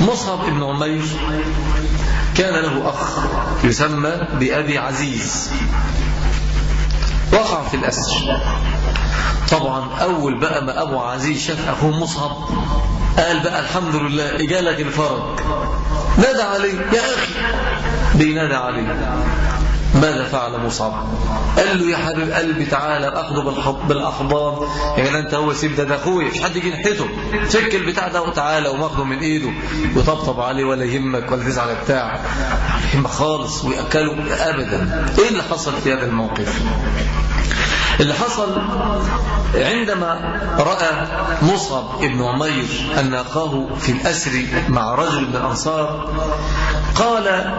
مصعب بن عمير كان له أخ يسمى بأبي عزيز وقع في الأسر طبعا أول بقى ما أبو عزيز شاف أخوه مصعب قال بقى الحمد لله إجالك الفرج نادى عليه يا أخي بينادى عليه ماذا فعل مصعب قال له يا حبيب قلبي تعالى اخده بالاحضان يعني انت هو سيب ده, ده اخويا مش حد يجي ناحيته فك البتاع ده وتعالى وماخده من ايده وطبطب عليه ولا يهمك ولا تزعل بتاع يهمك خالص وياكله ابدا ايه اللي حصل في هذا الموقف اللي حصل عندما رأى مصعب ابن عمير أن أخاه في الأسر مع رجل من الأنصار قال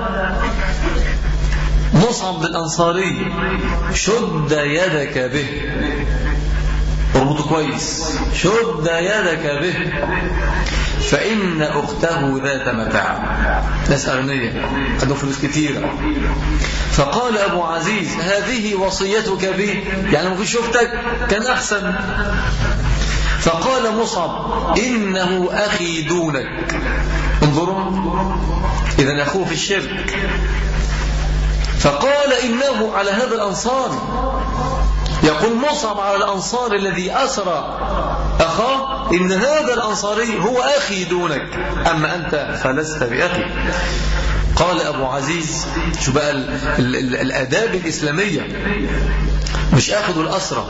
مصعب الأنصاري شد يدك به اربطه كويس شد يدك به فإن أخته ذات متاع ناس أغنية عندهم فلوس كثيرة فقال أبو عزيز هذه وصيتك بي يعني ما فيش شفتك كان أحسن فقال مصعب إنه أخي دونك انظروا إذا أخوه في الشرك فقال إنه على هذا الأنصار يقول مصعب على الأنصار الذي أسرى أخاه إن هذا الأنصاري هو أخي دونك أما أنت فلست بأخي قال أبو عزيز شو بقى ال ال ال الأداب الإسلامية مش أخذوا الأسرى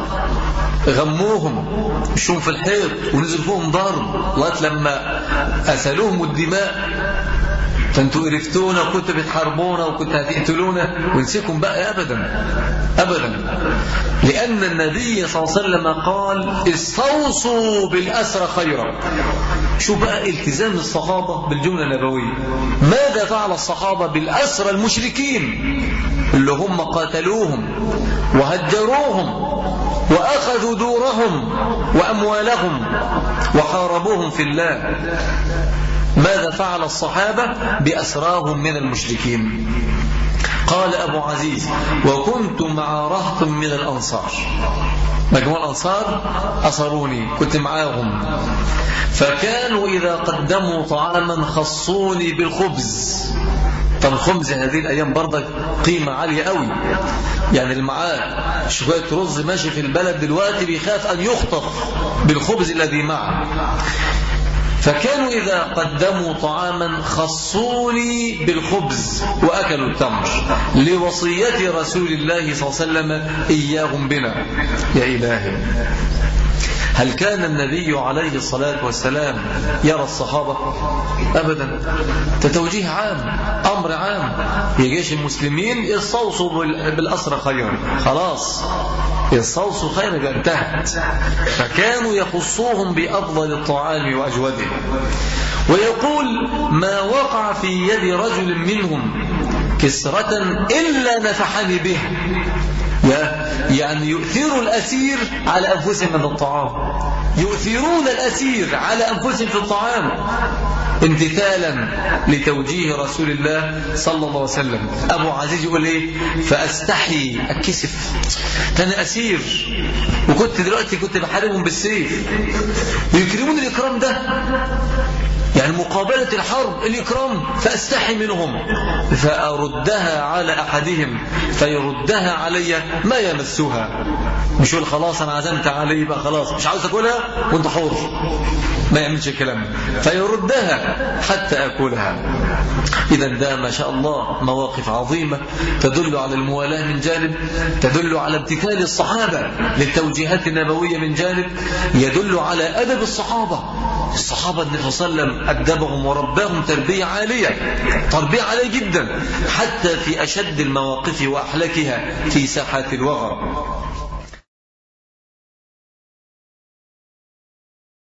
غموهم مشهم في الحيط ونزل فيهم ضرب لغايه لما أسلوهم الدماء فانتوا قرفتونا وكنتوا بتحاربونا وكنتوا هتقتلونا ونسيكم بقى أبدا أبدا لأن النبي صلى الله عليه وسلم قال استوصوا بالأسرى خيرا شو بقى التزام الصحابة بالجملة النبوية ماذا فعل الصحابة بالأسرى المشركين اللي هم قاتلوهم وهجروهم وأخذوا دورهم وأموالهم وحاربوهم في الله ماذا فعل الصحابة بأسراهم من المشركين قال أبو عزيز وكنت مع رهط من الأنصار مجموع الأنصار أصروني كنت معاهم فكانوا إذا قدموا طعاما خصوني بالخبز طب الخبز هذه الأيام برضك قيمة عالية قوي يعني اللي معاه شوية رز ماشي في البلد دلوقتي بيخاف أن يخطف بالخبز الذي معه فكانوا إذا قدموا طعاما خصوني بالخبز وأكلوا التمر لوصية رسول الله صلى الله عليه وسلم إياهم بنا يا إلهي هل كان النبي عليه الصلاة والسلام يرى الصحابة أبدا تتوجيه عام أمر عام يجيش المسلمين يستوصوا بالأسرى خيرا خلاص يستوصوا خيرا انتهت فكانوا يخصوهم بأفضل الطعام وأجوده ويقول ما وقع في يد رجل منهم كسرة إلا نفحني به يعني يؤثروا الأسير على أنفسهم من الطعام يؤثرون الأسير على أنفسهم في الطعام امتثالا لتوجيه رسول الله صلى الله عليه وسلم أبو عزيز يقول إيه فأستحي أكسف أنا أسير وكنت دلوقتي كنت بحاربهم بالسيف ويكرمون الإكرام ده يعني مقابلة الحرب الإكرام فأستحي منهم فأردها على أحدهم فيردها علي ما يمسها مش يقول خلاص أنا عزمت عليه يبقى خلاص مش عاوز أكلها وانت حر ما يعملش الكلام فيردها حتى أكلها إذا ده ما شاء الله مواقف عظيمة تدل على الموالاة من جانب تدل على امتثال الصحابة للتوجيهات النبوية من جانب يدل على أدب الصحابة الصحابة النبي صلى الله عليه وسلم أدبهم ورباهم تربية عالية تربية عالية جدا حتى في أشد المواقف وأحلكها في ساحات الوغى